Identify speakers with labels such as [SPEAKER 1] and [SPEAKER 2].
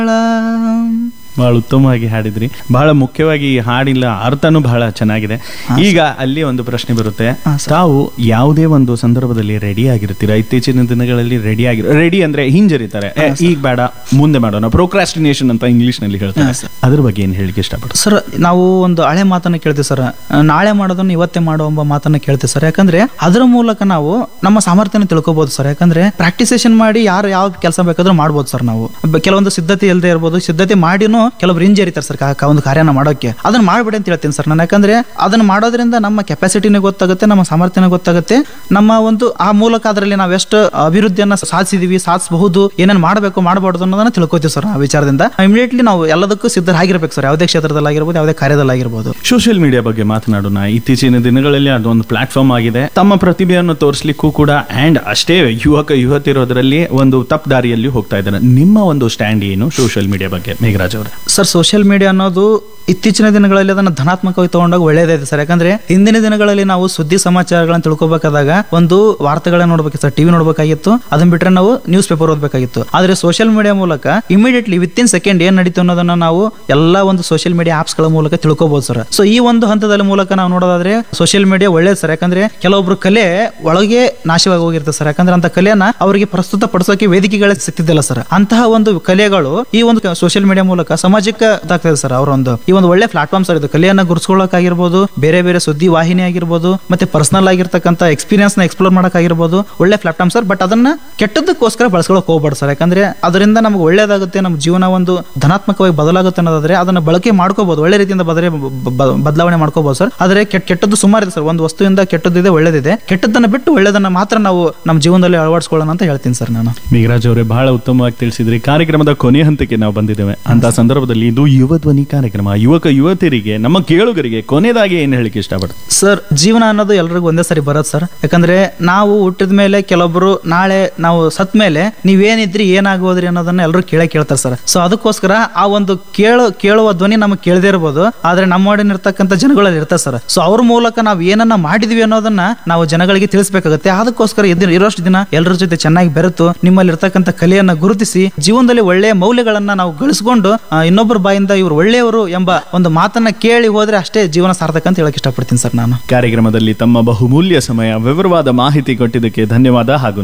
[SPEAKER 1] ಬಹಳ ಉತ್ತಮವಾಗಿ ಹಾಡಿದ್ರಿ ಬಹಳ ಮುಖ್ಯವಾಗಿ ಈ ಹಾಡಿನ ಅರ್ಥನೂ ಬಹಳ ಚೆನ್ನಾಗಿದೆ ಈಗ ಅಲ್ಲಿ ಒಂದು ಪ್ರಶ್ನೆ ಬರುತ್ತೆ
[SPEAKER 2] ಹಾ, ಸರ್.
[SPEAKER 1] ತಾವು ಯಾವುದೇ ಒಂದು ಸಂದರ್ಭದಲ್ಲಿ ರೆಡಿ ಆಗಿರ್ತೀರಾ ಇತ್ತೀಚಿನ ದಿನಗಳಲ್ಲಿ ರೆಡಿ ಆಗಿರೋ ರೆಡಿ ಅಂದ್ರೆ ಹಿಂಜರಿತಾರೆ ಏ, ಈಗ ಬೇಡ ಮುಂದೆ ಮಾಡೋಣ ಪ್ರೋಕ್ರಾಸ್ಟಿನೇಷನ್ ಅಂತ ಇಂಗ್ಲಿಷ್ ನಲ್ಲಿ ಹೇಳ್ತಾರೆ
[SPEAKER 2] ಹಾ, ಸರ್.
[SPEAKER 1] ಅದ್ರ ಬಗ್ಗೆ ಏನ್ ಹೇಳಿಕೆ ಇಷ್ಟಪಡ್ತಾರೆ
[SPEAKER 2] ಸರ್ ನಾವು ಒಂದು ಹಳೆ ಮಾತನ್ನ ಕೇಳ್ತೀವಿ ಸರ್ ನಾಳೆ ಮಾಡೋದನ್ನ ಇವತ್ತೇ ಮಾಡೋ ಎಂಬ ಮಾತನ್ನ ಕೇಳ್ತೀವಿ ಸರ್ ಯಾಕಂದ್ರೆ ಅದರ ಮೂಲಕ ನಾವು ನಮ್ಮ ಸಾಮರ್ಥ್ಯನ ತಿಳ್ಕೊಬಹುದು ಸರ್ ಯಾಕಂದ್ರೆ ಪ್ರಾಕ್ಟಿಸೇಷನ್ ಮಾಡಿ ಯಾರು ಯಾವ ಕೆಲಸ ಬೇಕಾದ್ರೂ ಮಾಡ್ಬೋದು ಸರ್ ನಾವು ಬ- ಕೆಲವೊಂದು ಸಿದ್ಧತೆ ಇಲ್ಲದೆ ಇರ್ಬೋದು ಸಿದ್ಧತೆ ಮಾಡಿನೂ ಕೆಲವರು ಹಿಂಜರಿತಾರೆ ಸರ್ ಕಾ- ಒಂದು ಕಾರ್ಯನ ಮಾಡೋಕ್ಕೆ ಅದನ್ನ ಮಾಡ್ಬೇಡಿ ಅಂತ ಹೇಳ್ತೀನಿ ಸರ್ ನಾನು ಯಾಕಂದ್ರೆ ಅದನ್ನ ಮಾಡೋದ್ರಿಂದ ನಮ್ಮ ಕೆಪಾಸಿಟಿನೇ ಗೊತ್ತಾಗುತ್ತೆ ನಮ್ಮ ಸಾಮರ್ಥ್ಯನೇ ಗೊತ್ತಾಗುತ್ತೆ ನಮ್ಮ ಒಂದು ಆ ಮೂಲಕ ಅದರಲ್ಲಿ ನಾವು ಎಷ್ಟು ಅಭಿವೃದ್ಧಿಯನ್ನ ಸಾಧಿಸಿದೀವಿ ಸಾಧಿಸಬಹುದು ಏನೇನು ಮಾಡಬೇಕು ಮಾಡಬಾರ್ದು ಅನ್ನೋದನ್ನ ತಿಳ್ಕೊತೀವಿ ಸರ್ ಆ ವಿಚಾರದಿಂದ ಇಮಿಡಿಯೇಟ್ಲಿ ನಾವು ಎಲ್ಲದಕ್ಕೂ ಸಿದ್ಧರಾಗಿರ್ಬೇಕು ಸರ್ ಯಾವುದೇ ಕ್ಷೇತ್ರದಲ್ಲಾಗಿರ್ಬೋದು ಯಾವುದೇ ಕಾರ್ಯದಲ್ಲಾಗಿರ್ಬೋದು
[SPEAKER 1] ಸೋಷಿಯಲ್ ಮೀಡಿಯಾ ಬಗ್ಗೆ ಮಾತನಾಡೋಣ ಇತ್ತೀಚಿನ ದಿನಗಳಲ್ಲಿ ಅದೊಂದು ಪ್ಲಾಟ್ಫಾರ್ಮ್ ಆಗಿದೆ ತಮ್ಮ ಪ್ರತಿಭೆಯನ್ನು ತೋರಿಸ್ಲಿಕ್ಕೂ ಕೂಡ ಅಂಡ್ ಅಷ್ಟೇ ಯುವಕ ಯುವತಿರೋದ್ರಲ್ಲಿ ಒಂದು ತಪ್ಪು ದಾರಿಯಲ್ಲಿ ಹೋಗ್ತಾ ಇದ್ದಾರೆ ನಿಮ್ಮ ಒಂದು ಸ್ಟ್ಯಾಂಡ್ ಏನು ಸೋಷಿಯಲ್ ಮೀಡಿಯಾ ಬಗ್ಗೆ ಮೇಘರಾಜ್ ಅವರೇ
[SPEAKER 2] ಸರ್ ಸೋಷಿಯಲ್ ಮೀಡಿಯಾ ಅನ್ನೋದು ಇತ್ತೀಚಿನ ದಿನಗಳಲ್ಲಿ ಅದನ್ನು ಧನಾತ್ಮಕವಾಗಿ ತಗೊಂಡಾಗ ಒಳ್ಳೇದೇ ಇದೆ ಸರ್ ಯಾಕಂದ್ರೆ ಹಿಂದಿನ ದಿನಗಳಲ್ಲಿ ನಾವು ಸುದ್ದಿ ಸಮಾಚಾರಗಳನ್ನ ತಿಳ್ಕೊಬೇಕಾದಾಗ ಒಂದು ವಾರ್ತೆಗಳನ್ನ ನೋಡ್ಬೇಕಿತ್ತು ಸರ್ ಟಿವಿ ನೋಡ್ಬೇಕಾಗಿತ್ತು ಅದನ್ನ ಬಿಟ್ರೆ ನಾವು ನ್ಯೂಸ್ ಪೇಪರ್ ಓದಬೇಕಾಗಿತ್ತು ಆದ್ರೆ ಸೋಷಿಯಲ್ ಮೀಡಿಯಾ ಮೂಲಕ ಇಮಿಡಿಯೇಟ್ಲಿ ವಿತ್ ಇನ್ ಸೆಕೆಂಡ್ ಏನ್ ನಡೀತು ಅನ್ನೋದನ್ನ ನಾವು ಎಲ್ಲ ಒಂದು ಸೋಷಿಯಲ್ ಮೀಡಿಯಾ ಆಪ್ಸ್ ಗಳ ಮೂಲಕ ತಿಳ್ಕೊಬಹುದು ಸರ್ ಸೊ ಈ ಒಂದು ಹಂತದ ಮೂಲಕ ನಾವು ನೋಡೋದಾದ್ರೆ ಸೋಷಿಯಲ್ ಮೀಡಿಯಾ ಒಳ್ಳೇದು ಸರ್ ಯಾಕಂದ್ರೆ ಕೆಲವೊಬ್ರು ಕಲೆ ಒಳಗೆ ನಾಶವಾಗಿ ಹೋಗಿರ್ತದೆ ಸರ್ ಯಾಕಂದ್ರೆ ಅಂತ ಕಲೆಯನ್ನ ಅವರಿಗೆ ಪ್ರಸ್ತುತ ಪಡಿಸೋಕೆ ವೇದಿಕೆಗಳ ಸಿಕ್ತಿದ್ದಿಲ್ಲ ಸರ್ ಅಂತಹ ಒಂದು ಕಲೆಗಳು ಈ ಒಂದು ಸೋಷಿಯಲ್ ಮೀಡಿಯಾ ಮೂಲಕ ಸಮಾಜಕ್ಕೆ ಇದಾಗ್ತದೆ ಸರ್ ಅವರ ಒಂದು ಈ ಒಂದು ಒಳ್ಳೆ ಪ್ಲಾಟ್ಫಾರ್ಮ್ ಸರ್ ಇದು ಕಲೆಯನ್ನ ಗುರುಸ್ಕೊಳ್ಳೋಕಾಗಿರ್ಬೋದು ಬೇರೆ ಬೇರೆ ಸುದ್ದಿ ವಾಹಿನಿ ಆಗಿರ್ಬೋದು ಮತ್ತೆ ಪರ್ಸನಲ್ ಆಗಿರ್ತಕ್ಕಂಥ ಎಕ್ಸ್ಪೀರಿಯನ್ಸ್ ನ ಎಕ್ಸ್ಪ್ಲೋರ್ ಮಾಡೋಕ್ಕಾಗಿರ್ಬೋದು ಒಳ್ಳೆ ಪ್ಲಾಟ್ಫಾರ್ಮ್ ಸರ್ ಬಟ್ ಅದನ್ನ ಕೆಟ್ಟದಕ್ಕೋಸ್ಕರ ಬಳಸ್ಕೊಳಕ್ ಹೋಗ್ಬಾರ್ದು ಸರ್ ಯಾಕಂದ್ರೆ ಅದರಿಂದ ನಮ್ಗೆ ಒಳ್ಳೇದಾಗುತ್ತೆ ನಮ್ಮ ಜೀವನ ಒಂದು ಧನಾತ್ಮಕವಾಗಿ ಬದಲಾಗುತ್ತೆ ಅನ್ನೋದಾದ್ರೆ ಅದನ್ನ ಬಳಕೆ ಮಾಡ್ಕೋಬಹುದು ಒಳ್ಳೆ ರೀತಿಯಿಂದ ಬದಲೇ ಬದಲಾವಣೆ ಮಾಡ್ಕೋಬಹುದು ಸರ್ ಆದ್ರೆ ಕೆಟ್ಟ ಕೆಟ್ಟದ್ದು ಸುಮಾರು ಇದೆ ಸರ್ ಒಂದು ವಸ್ತುವಿಂದ ಕೆಟ್ಟದ್ದಿದೆ ಒಳ್ಳೇದಿದೆ ಕೆಟ್ಟದನ್ನ ಬಿಟ್ಟು ಒಳ್ಳೇದನ್ನ ಮಾತ್ರ ನಾವು ನಮ್ಮ ಜೀವನದಲ್ಲಿ ಅಳವಡಿಸ್ಕೊಳ್ಳೋಣ ಅಂತ ಹೇಳ್ತೀನಿ ಸರ್ ನಾನು
[SPEAKER 1] ಮೇಘರಾಜ್ ಅವರೇ ಬಹಳ ಉತ್ತಮವಾಗಿ ತಿಳಿಸಿದ್ರಿ ಕಾರ್ಯಕ್ರಮದ ಕೊನೆ ಹಂತಕ್ಕೆ ನಾವು ಬಂದಿದ್ದೇವೆ ಅಂತ ಸಂದರ್ಭದಲ್ಲಿ ಇದು ಯುವ ಧ್ವನಿ ಕಾರ್ಯಕ್ರಮ ಯುವಕ ಯುವತಿಯರಿಗೆ ನಮ್ಮ ಕೇಳುಗರಿಗೆ ಕೊನೆದಾಗಿ ಏನು ಹೇಳಿಕೆ ಇಷ್ಟಪಡ್ತಾರೆ
[SPEAKER 2] ಸರ್ ಜೀವನ ಅನ್ನೋದು ಎಲ್ರಿಗೂ ಒಂದೇ ಸರಿ ಬರೋದು ಸರ್ ಯಾಕಂದ್ರೆ ನಾವು ಹುಟ್ಟಿದ ಮೇಲೆ ಕೆಲವೊಬ್ರು ನಾಳೆ ನಾವು ಸತ್ ಮೇಲೆ ನೀವೇನಿದ್ರಿ ಏನಾಗೋದ್ರಿ ಅನ್ನೋದನ್ನ ಎಲ್ಲರೂ ಕೇಳೇ ಕೇಳ್ತಾರೆ ಸರ್ ಸೊ ಅದಕ್ಕೋಸ್ಕರ ಆ ಒಂದು ಕೇಳೋ ಕೇಳುವ ಧ್ವನಿ ನಮಗೆ ಕೇಳದೇ ಇರ್ಬೋದು ಆದ್ರೆ ನಮ್ಮೊಡನೆ ಇರ್ತಕ್ಕಂಥ ಜನಗಳಲ್ಲಿ ಇರ್ತಾರೆ ಸರ್ ಸೊ ಅವ್ರ ಮೂಲಕ ನಾವು ಏನನ್ನ ಮಾಡಿದ್ವಿ ಅನ್ನೋದನ್ನ ನಾವು ಜನಗಳಿಗೆ ತಿಳಿಸ್ಬೇಕಾಗುತ್ತೆ ಅದಕ್ಕೋಸ್ಕರ ಇದ್ದ ಇರೋಷ್ಟು ದಿನ ಎಲ್ಲರ ಜೊತೆ ಚೆನ್ನಾಗಿ ಬೆರೆತು ನಿಮ್ಮಲ್ಲಿ ಇರ್ತಕ್ಕಂಥ ಕಲೆಯನ್ನ ಗುರುತಿಸಿ ಜೀವನದಲ್ಲಿ ಒಳ್ಳೆಯ ಮೌಲ್ಯಗಳನ್ನ ನಾವು ಗಳಿಸ್ಕೊಂಡು ಆ, ಇನ್ನೊಬ್ಬರ ಬಾಯಿಂದ ಇವರು ಒಳ್ಳೆಯವರು ಎಂಬ ಒಂದು ಮಾತನ್ನ ಕೇಳಿ ಹೋದ್ರೆ ಅಷ್ಟೇ ಜೀವನ ಸಾರ್ಥಕ ಅಂತ ಹೇಳಕ್ ಇಷ್ಟಪಡ್ತೀನಿ ಸರ್ ನಾನು
[SPEAKER 1] ಕಾರ್ಯಕ್ರಮದಲ್ಲಿ ತಮ್ಮ ಬಹುಮೂಲ್ಯ ಸಮಯ ವಿವರವಾದ ಮಾಹಿತಿ ಕೊಟ್ಟಿದ್ದಕ್ಕೆ ಧನ್ಯವಾದ ಹಾಗೂ